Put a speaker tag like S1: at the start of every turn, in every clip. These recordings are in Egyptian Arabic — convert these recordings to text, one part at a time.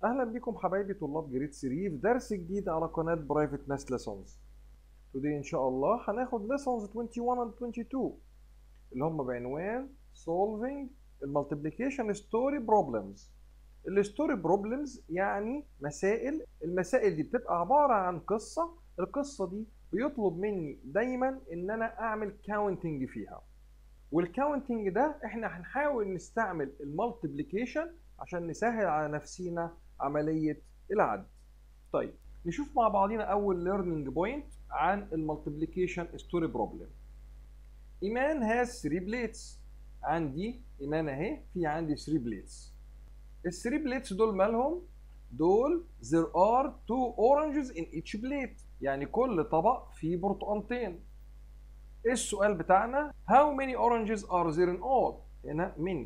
S1: اهلا بكم حبايبي طلاب جريد 3 في درس جديد على قناه برايفت ماس ليسونز توداي ان شاء الله هناخد ليسونز 21 and 22 اللي هم بعنوان solving المالتيبليكيشن ستوري بروبلمز الستوري بروبلمز يعني مسائل المسائل دي بتبقى عباره عن قصه القصه دي بيطلب مني دايما ان انا اعمل كاونتنج فيها والكاونتنج ده احنا هنحاول نستعمل المالتيبليكيشن عشان نسهل على نفسينا عملية العد طيب نشوف مع بعضينا أول learning point عن المالتيبليكيشن ستوري بروبلم إيمان has 3 plates عندي إيمان أهي في عندي 3 plates ال 3 plates دول مالهم؟ دول there are two oranges in each plate يعني كل طبق فيه برتقانتين ايه السؤال بتاعنا how many oranges are there in all هنا many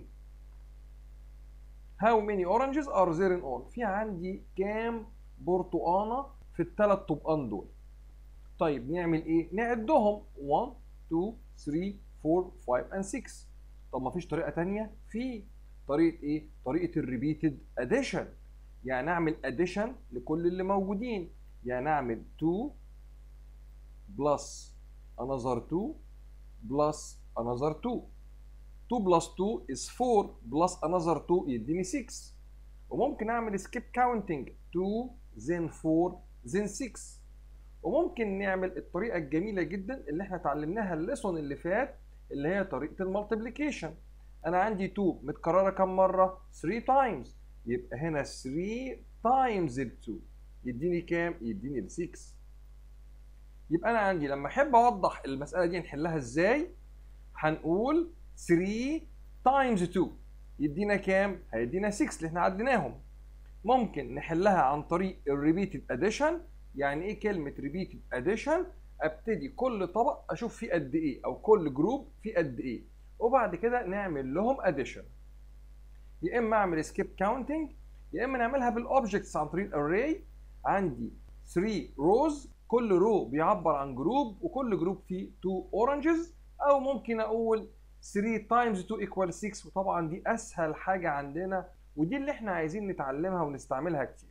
S1: how many oranges are there in all في عندي كام برتقانه في الثلاث طبقان دول طيب نعمل ايه نعدهم 1 2 3 4 5 and 6 طب ما فيش طريقه تانية في طريقه ايه طريقه الريبيتد اديشن يعني اعمل اديشن لكل اللي موجودين يعني اعمل 2 بلس another 2 بلس another 2 2 بلس 2 is 4 بلس another 2 يديني 6 وممكن اعمل سكيب كاونتنج 2 then 4 then 6 وممكن نعمل الطريقه الجميله جدا اللي احنا اتعلمناها الليسون اللي فات اللي هي طريقه المالتيبليكيشن انا عندي 2 متكرره كم مره 3 تايمز يبقى هنا 3 تايمز ال 2 يديني كام يديني ال 6 يبقى انا عندي لما احب اوضح المساله دي نحلها ازاي هنقول 3 تايمز 2 يدينا كام هيدينا 6 اللي احنا عديناهم ممكن نحلها عن طريق الريبيتد اديشن يعني ايه كلمه ريبيتد اديشن ابتدي كل طبق اشوف فيه قد ايه او كل جروب فيه قد ايه وبعد كده نعمل لهم اديشن يا اما اعمل سكيب كاونتنج يا اما نعملها بالاوبجكتس عن طريق الاري عندي 3 روز كل رو بيعبر عن جروب وكل جروب فيه 2 اورنجز او ممكن اقول 3 تايمز 2 ايكوال 6 وطبعا دي اسهل حاجه عندنا ودي اللي احنا عايزين نتعلمها ونستعملها كتير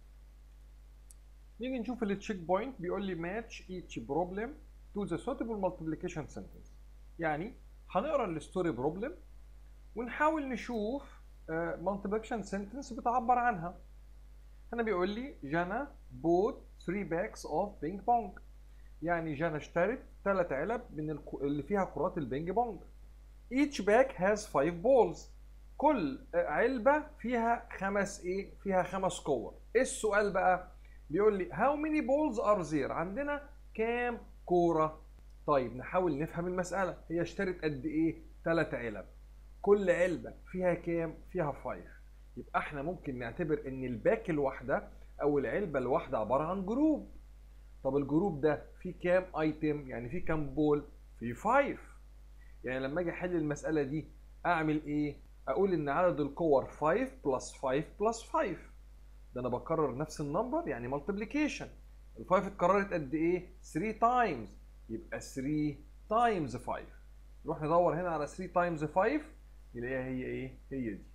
S1: نيجي نشوف التشيك بوينت بيقول لي match each problem to the suitable multiplication sentence يعني هنقرا الستوري بروبلم ونحاول نشوف multiplication sentence بتعبر عنها هنا بيقول لي جانا bought 3 bags of بينج بونج يعني جانا اشترت ثلاث علب من اللي فيها كرات البينج بونج each bag has 5 balls كل علبة فيها خمس ايه فيها خمس كور ايه السؤال بقى بيقول لي how many balls are there عندنا كام كورة طيب نحاول نفهم المسألة هي اشترت قد ايه ثلاث علب كل علبة فيها كام فيها 5 يبقى احنا ممكن نعتبر ان الباك الواحدة او العلبة الواحدة عبارة عن جروب طب الجروب ده فيه كام ايتم يعني فيه كام بول فيه 5 يعني لما اجي احل المساله دي اعمل ايه اقول ان عدد الكور 5 بلس 5 بلس 5 ده انا بكرر نفس النمبر يعني مالتيبليكيشن ال5 اتكررت قد ايه 3 تايمز يبقى 3 تايمز 5 نروح ندور هنا على 3 تايمز 5 نلاقيها هي ايه هي دي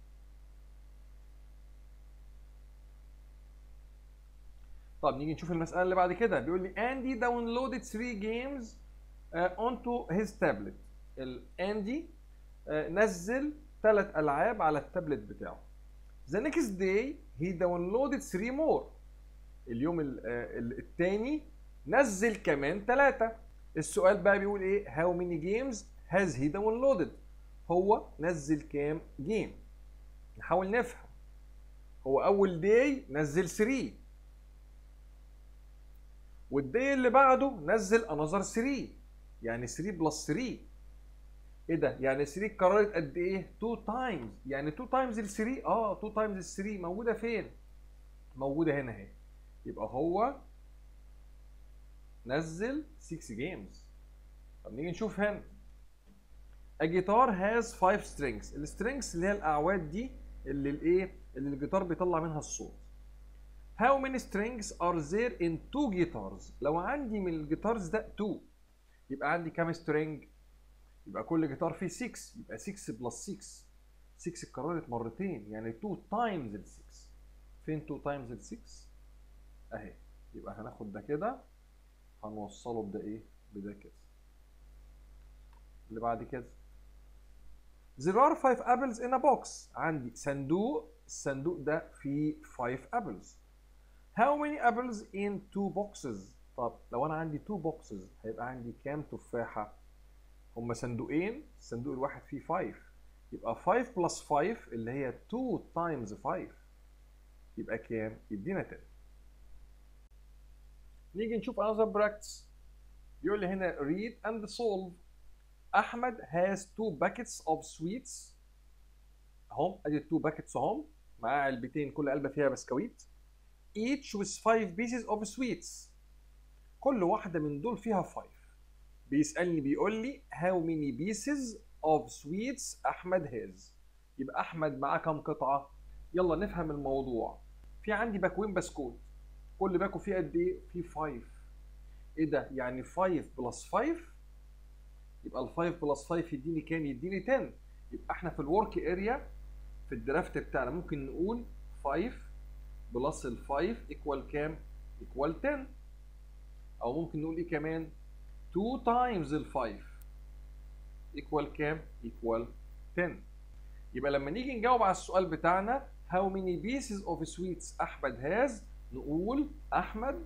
S1: طب نيجي نشوف المساله اللي بعد كده بيقول لي اندي داونلودد 3 جيمز اونتو هيز تابلت الاندي نزل ثلاث العاب على التابلت بتاعه the next day he downloaded 3 more اليوم الثاني نزل كمان ثلاثة السؤال بقى بيقول ايه how many games has he downloaded هو نزل كام جيم نحاول نفهم هو اول داي نزل 3 والداي اللي بعده نزل انذر 3 يعني 3 بلس 3 ايه ده؟ يعني 3 اتكررت قد ايه؟ 2 تايمز، يعني 2 تايمز ال 3 اه 2 تايمز ال 3 موجوده فين؟ موجوده هنا اهي. يبقى هو نزل 6 جيمز. طب نيجي نشوف هنا. A guitar has 5 strings، السترينجز اللي هي الاعواد دي اللي الايه؟ اللي الجيتار بيطلع منها الصوت. How many strings are there in two guitars؟ لو عندي من الجيتارز ده 2 يبقى عندي كام سترينج؟ يبقى كل جيتار فيه 6 يبقى 6 بلس 6 6 اتكررت مرتين يعني 2 تايمز ال 6 فين 2 تايمز ال 6 اهي يبقى هناخد ده كده هنوصله بده ايه بده كده اللي بعد كده There are five apples in a box عندي صندوق الصندوق ده فيه 5 apples How many apples in two boxes طب لو انا عندي 2 boxes هيبقى عندي كام تفاحة هما صندوقين الصندوق الواحد فيه 5 يبقى 5 بلس 5 اللي هي 2 times 5 يبقى كام يدينا 10 نيجي نشوف another practice يقول لي هنا read and solve احمد has two buckets of sweets اهم ادي 2 باكيتس اهم معاه علبتين كل علبه فيها بسكويت each with 5 pieces of sweets كل واحده من دول فيها 5 بيسالني بيقول لي how many pieces of sweets احمد has يبقى احمد معاه كام قطعه يلا نفهم الموضوع في عندي باكوين بسكوت كل باكو فيه قد ايه فيه 5 ايه ده يعني 5 بلس 5 يبقى ال 5 بلس 5 يديني كام يديني 10 يبقى احنا في الورك اريا في الدرافت بتاعنا ممكن نقول 5 بلس ال 5 ايكوال كام ايكوال 10 او ممكن نقول ايه كمان 2 تايمز ال 5 ايكوال كام ايكوال 10 يبقى لما نيجي نجاوب على السؤال بتاعنا how many pieces of sweets احمد has نقول احمد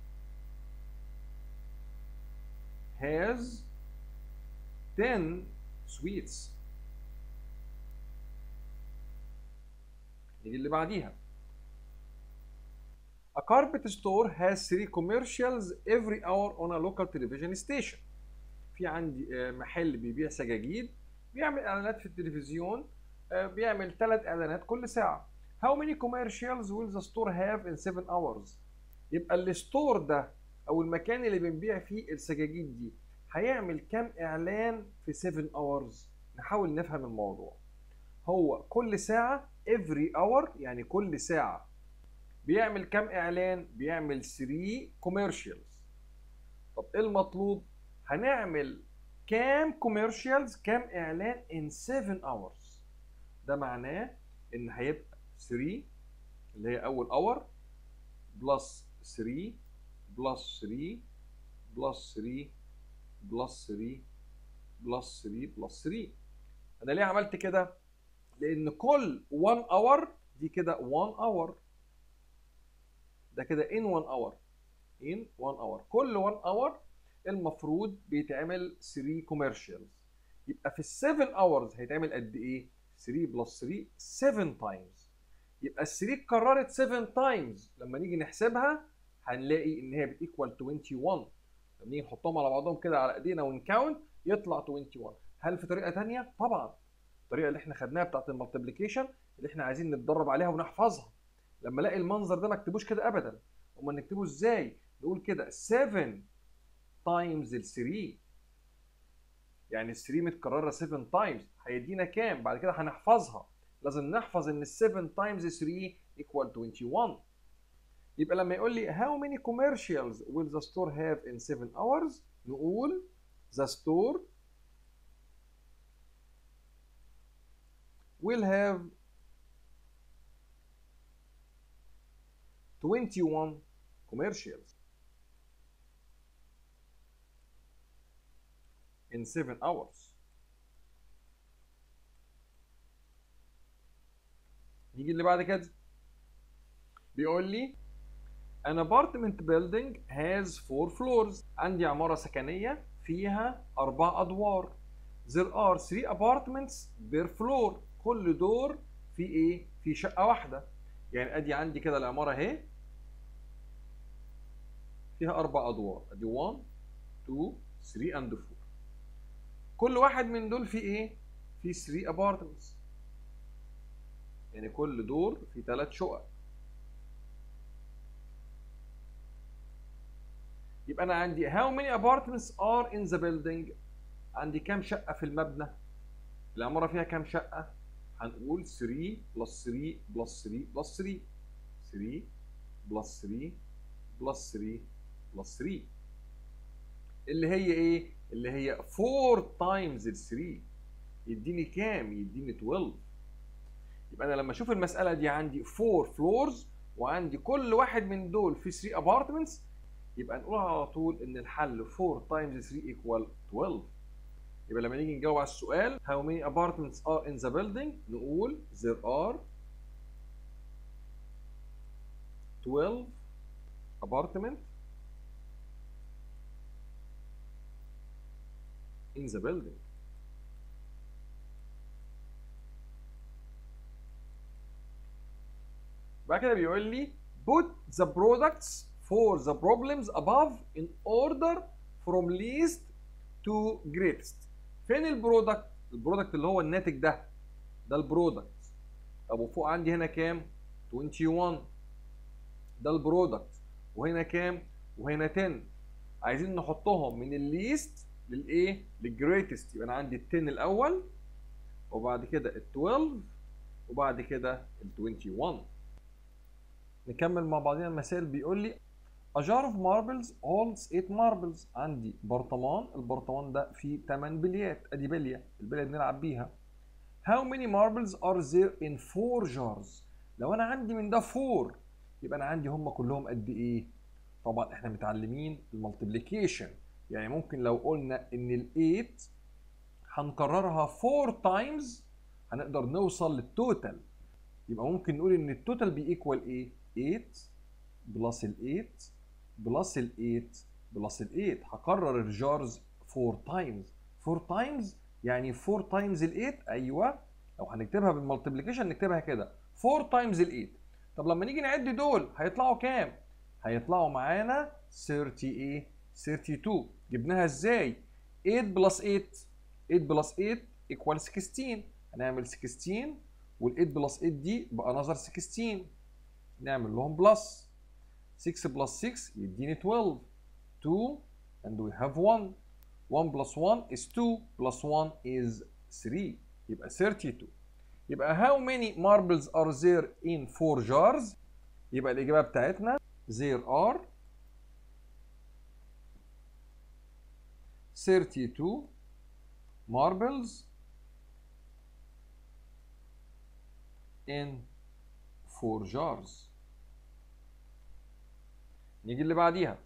S1: has 10 sweets نيجي اللي بعديها A carpet store has three commercials every hour on a local television station. في عندي محل بيبيع سجاجيد بيعمل اعلانات في التلفزيون بيعمل ثلاث اعلانات كل ساعة. How many commercials will the store have in 7 hours؟ يبقى الستور ده او المكان اللي بنبيع فيه السجاجيد دي هيعمل كام اعلان في 7 hours؟ نحاول نفهم الموضوع. هو كل ساعة every hour يعني كل ساعة بيعمل كام اعلان بيعمل 3 كوميرشالز طب ايه المطلوب هنعمل كام كوميرشالز كام اعلان in 7 hours ده معناه ان هيبقى 3 اللي هي اول اور بلس 3 بلس 3 بلس 3 بلس 3 بلس 3 بلس 3 انا ليه عملت كده لان كل 1 اور دي كده 1 اور ده كده in 1 hour in 1 hour كل 1 hour المفروض بيتعمل 3 commercials يبقى في ال 7 hours هيتعمل قد ايه 3 بلس 3 7 times يبقى ال 3 اتكررت 7 times لما نيجي نحسبها هنلاقي ان هي بتيكوال 21 لما نيجي نحطهم على بعضهم كده على ايدينا ونكاونت يطلع 21 هل في طريقه ثانيه طبعا الطريقه اللي احنا خدناها بتاعت المالتيبليكيشن اللي احنا عايزين نتدرب عليها ونحفظها لما الاقي المنظر ده ما اكتبوش كده ابدا امال نكتبه ازاي نقول كده 7 تايمز ال 3 يعني ال 3 متكرره 7 تايمز هيدينا كام بعد كده هنحفظها لازم نحفظ ان ال 7 تايمز 3 equal 21 يبقى لما يقول لي how many commercials will the store have in 7 hours نقول the store will have 21 commercials in 7 hours نيجي اللي بعد كده بيقول لي an apartment building has four floors عندي عمارة سكنية فيها أربع أدوار there are three apartments per floor كل دور في إيه؟ في شقة واحدة يعني ادي عندي كده العماره اهي فيها اربع ادوار ادي 1 2 3 اند 4 كل واحد من دول فيه ايه فيه 3 ابارتمنتس يعني كل دور فيه ثلاث شقق يبقى انا عندي how many apartments are in the building عندي كام شقه في المبنى العماره فيها كام شقه هنقول 3 بلس 3 بلس 3 بلس 3 3 بلس 3 بلس 3 بلس 3 اللي هي ايه؟ اللي هي 4 تايمز ال 3 يديني كام؟ يديني 12 يبقى انا لما اشوف المساله دي عندي 4 فلورز وعندي كل واحد من دول في 3 ابارتمنتس يبقى نقول على طول ان الحل 4 times 3 equal 12 يبقى لما نيجي نجاوب على السؤال how many apartments are in the building نقول there are 12 apartment in the building بعد كده بيقول لي put the products for the problems above in order from least to greatest فين البرودكت البرودكت اللي هو الناتج ده ده البرودكت طب وفوق عندي هنا كام 21 ده البرودكت وهنا كام وهنا 10 عايزين نحطهم من الليست للايه للجريتست يبقى انا عندي ال 10 الاول وبعد كده ال 12 وبعد كده ال 21 نكمل مع بعضنا المثال بيقول لي A jar of marbles holds 8 marbles عندي برطمان البرطمان ده فيه 8 بليات ادي بليه البليه بنلعب بيها How many marbles are there in 4 jars لو انا عندي من ده 4 يبقى انا عندي هم كلهم قد ايه طبعا احنا متعلمين المالتيبليكيشن يعني ممكن لو قلنا ان ال 8 هنكررها 4 تايمز هنقدر نوصل للتوتال يبقى ممكن نقول ان التوتال بيكوال ايه 8 بلس ال 8 بلس ال 8 بلس ال 8 هكرر الجارز 4 تايمز 4 تايمز يعني 4 تايمز ال 8 ايوه لو هنكتبها بالمالتيبليكيشن نكتبها كده 4 تايمز ال 8 طب لما نيجي نعد دول هيطلعوا كام؟ هيطلعوا معانا 30 ايه؟ 32 جبناها ازاي؟ 8 بلس 8 8 بلس 8 ايكوال 16 هنعمل 16 وال 8 بلس 8 دي بقى نظر 16 نعمل لهم بلس 6 بلس 6 يديني 12 2 and we have 1 1 plus 1 is 2 plus 1 is 3 يبقى 32 يبقى how many marbles are there in 4 jars يبقى الإجابة بتاعتنا there are 32 marbles in 4 jars نيجي اللي بعديها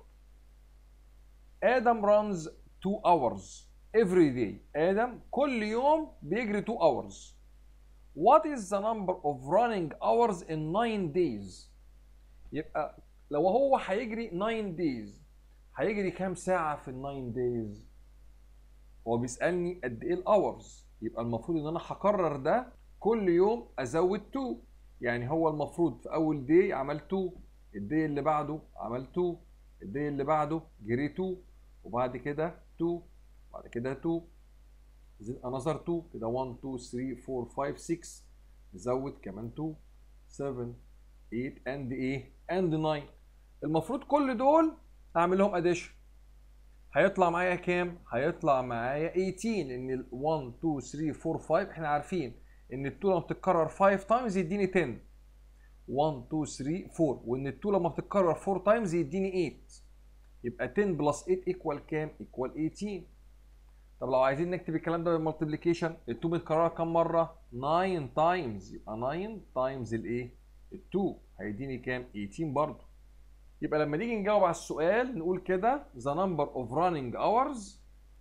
S1: آدم runs 2 hours every day آدم كل يوم بيجري 2 hours What is the number of running hours in 9 days يبقى لو هو هيجري 9 days هيجري كام ساعة في ال 9 days هو بيسألني قد ايه الاورز يبقى المفروض ان انا هكرر ده كل يوم ازود 2 يعني هو المفروض في اول دي عمل 2 الدي اللي بعده عمل 2 الدي اللي بعده جري 2 وبعد كده 2 بعد كده 2 another 2 كده 1 2 3 4 5 6 نزود كمان 2 7 8 and ايه and 9 المفروض كل دول اعمل لهم اديشن هيطلع معايا كام هيطلع معايا 18 لان ال 1 2 3 4 5 احنا عارفين ان ال 2 لما بتتكرر 5 تايمز يديني 10 1 2 3 4 وان ال 2 لما بتتكرر 4 تايمز يديني 8 يبقى 10 بلس 8 ايكوال كام ايكوال 18 طب لو عايزين نكتب الكلام ده بالمالتيبليكيشن ال 2 متكرره كام مره 9 تايمز يبقى 9 تايمز الايه ال 2 هيديني كام 18 برضه يبقى لما نيجي نجاوب على السؤال نقول كده the number of running hours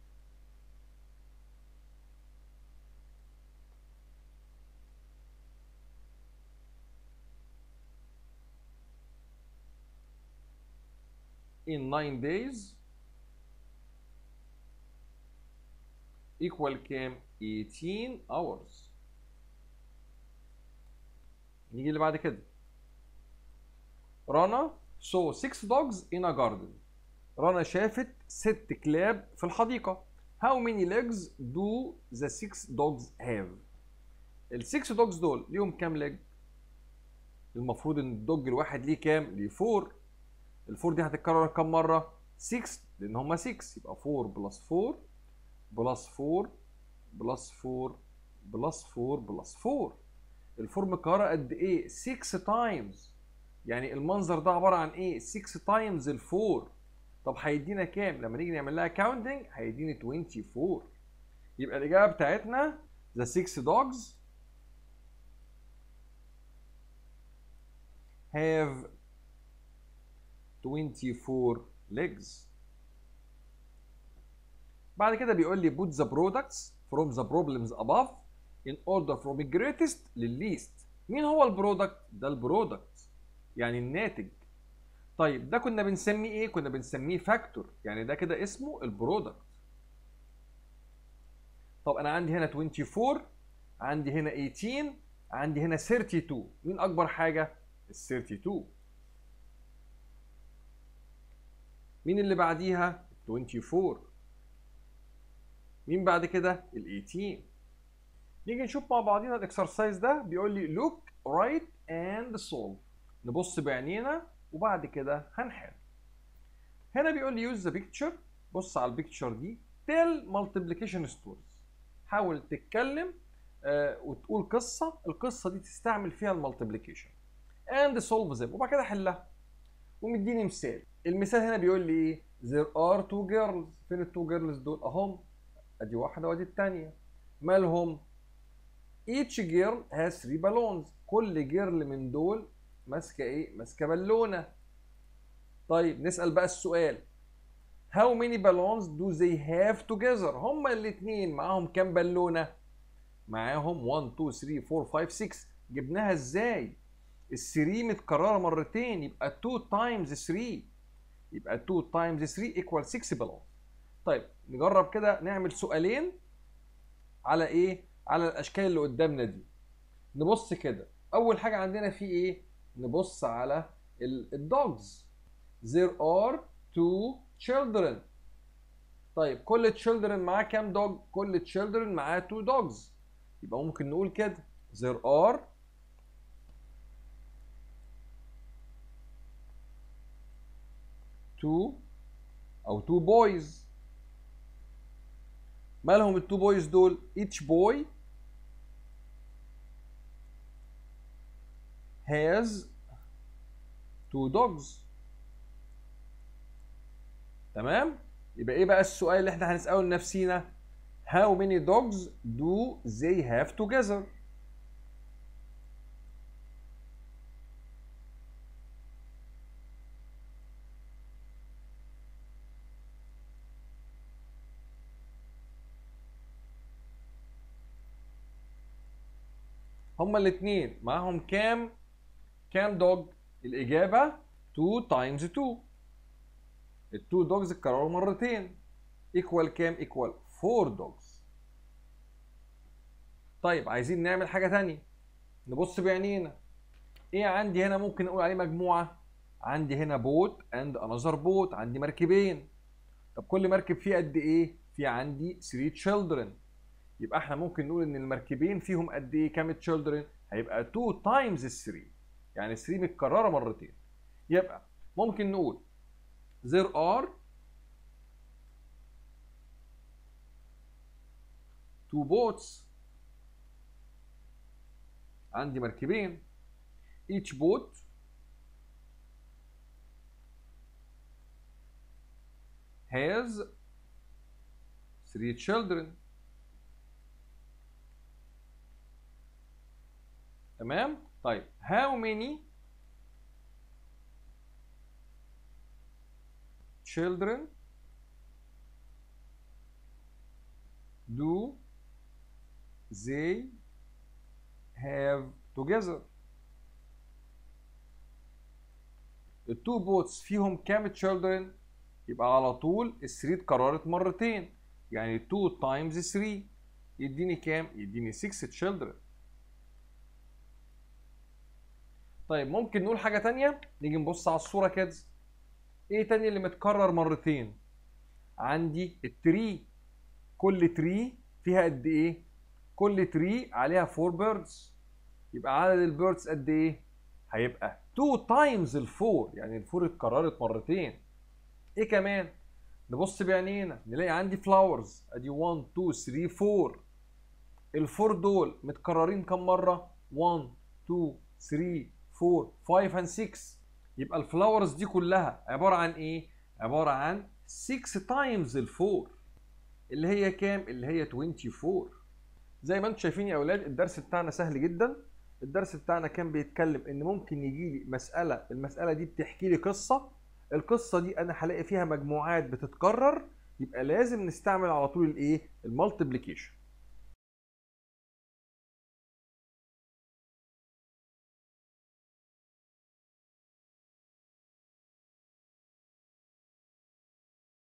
S1: in 9 days equal كام 18 hours نيجي اللي بعد كده رنا saw six dogs in a garden رنا شافت ست كلاب في الحديقة how many legs do the six dogs have السكس دوجز دول ليهم كام ليج المفروض ان الدوج الواحد ليه كام ليه 4 الفور دي هتتكرر كام مرة 6 لان هما 6 يبقى 4 بلس 4 بلس 4 بلس 4 بلس 4 بلس 4 الفور مكررة قد ايه 6 تايمز يعني المنظر ده عباره عن ايه 6 تايمز ال 4 طب هيدينا كام لما نيجي نعمل لها كاونتنج هيديني 24 يبقى الاجابه بتاعتنا the 6 dogs have 24 legs بعد كده بيقول لي put the products from the problems above in order from greatest للleast مين هو البرودكت؟ ده البرودكت يعني الناتج طيب ده كنا بنسميه ايه؟ كنا بنسميه فاكتور يعني ده كده اسمه البرودكت طب انا عندي هنا 24 عندي هنا 18 عندي هنا 32 مين اكبر حاجه؟ ال 32 مين اللي بعديها؟ 24 مين بعد كده؟ ال 18 نيجي نشوف مع بعضينا الاكسرسايز ده بيقول لي look write and solve نبص بعينينا وبعد كده هنحل هنا بيقول لي use the picture بص على البيكتشر دي tell multiplication stories حاول تتكلم آه وتقول قصه القصه دي تستعمل فيها المالتيبليكيشن and solve them وبعد كده حلها ومديني مثال المثال هنا بيقول لي ايه there are two girls فين التو جيرلز دول اهم ادي واحده وادي الثانيه مالهم each girl has three balloons كل جيرل من دول ماسكه ايه ماسكه بالونه طيب نسال بقى السؤال how many balloons do they have together هما الاثنين معاهم كام بالونه معاهم 1 2 3 4 5 6 جبناها ازاي ال 3 متكرره مرتين يبقى 2 times 3 يبقى 2 times 3 equal 6 balloons طيب نجرب كده نعمل سؤالين على ايه على الاشكال اللي قدامنا دي نبص كده اول حاجه عندنا في ايه نبص على الدوجز there are two children طيب كل children معاه كام دوج كل children معاه two dogs يبقى ممكن نقول كده there are two او two boys مالهم التو بويز دول each boy has two dogs تمام يبقى ايه بقى السؤال اللي احنا هنساله لنفسينا how many dogs do they have together هما الاثنين معاهم كام كام دوج الاجابه 2 تايمز 2 التو دوجز اتكرروا مرتين ايكوال كام ايكوال 4 دوجز طيب عايزين نعمل حاجه تانية نبص بعينينا ايه عندي هنا ممكن اقول عليه مجموعه عندي هنا بوت اند انذر بوت عندي مركبين طب كل مركب فيه قد ايه في عندي 3 children يبقى احنا ممكن نقول ان المركبين فيهم قد ايه كام children هيبقى 2 تايمز 3 يعني 3 متكرره مرتين يبقى ممكن نقول there are two boats عندي مركبين each boat has three children تمام طيب how many children do they have together التو بوتس فيهم كام children يبقى على طول ال 3 اتكررت مرتين يعني 2 تايمز 3 يديني كام يديني 6 children طيب ممكن نقول حاجة تانية نيجي نبص على الصورة كده ايه تاني اللي متكرر مرتين عندي التري كل تري فيها قد ايه كل تري عليها 4 بيردز يبقى عدد البيردز قد ايه هيبقى 2 تايمز الفور يعني الفور اتكررت مرتين ايه كمان نبص بعينينا نلاقي عندي فلاورز ادي 1 2 3 4 الفور دول متكررين كم مره 1 2 3 4 5 and 6 يبقى الفلاورز دي كلها عباره عن ايه عباره عن 6 تايمز الفور اللي هي كام اللي هي 24 زي ما انتم شايفين يا اولاد الدرس بتاعنا سهل جدا الدرس بتاعنا كان بيتكلم ان ممكن يجي لي مساله المساله دي بتحكي لي قصه القصه دي انا هلاقي فيها مجموعات بتتكرر يبقى لازم نستعمل على طول الايه المالتيبليكيشن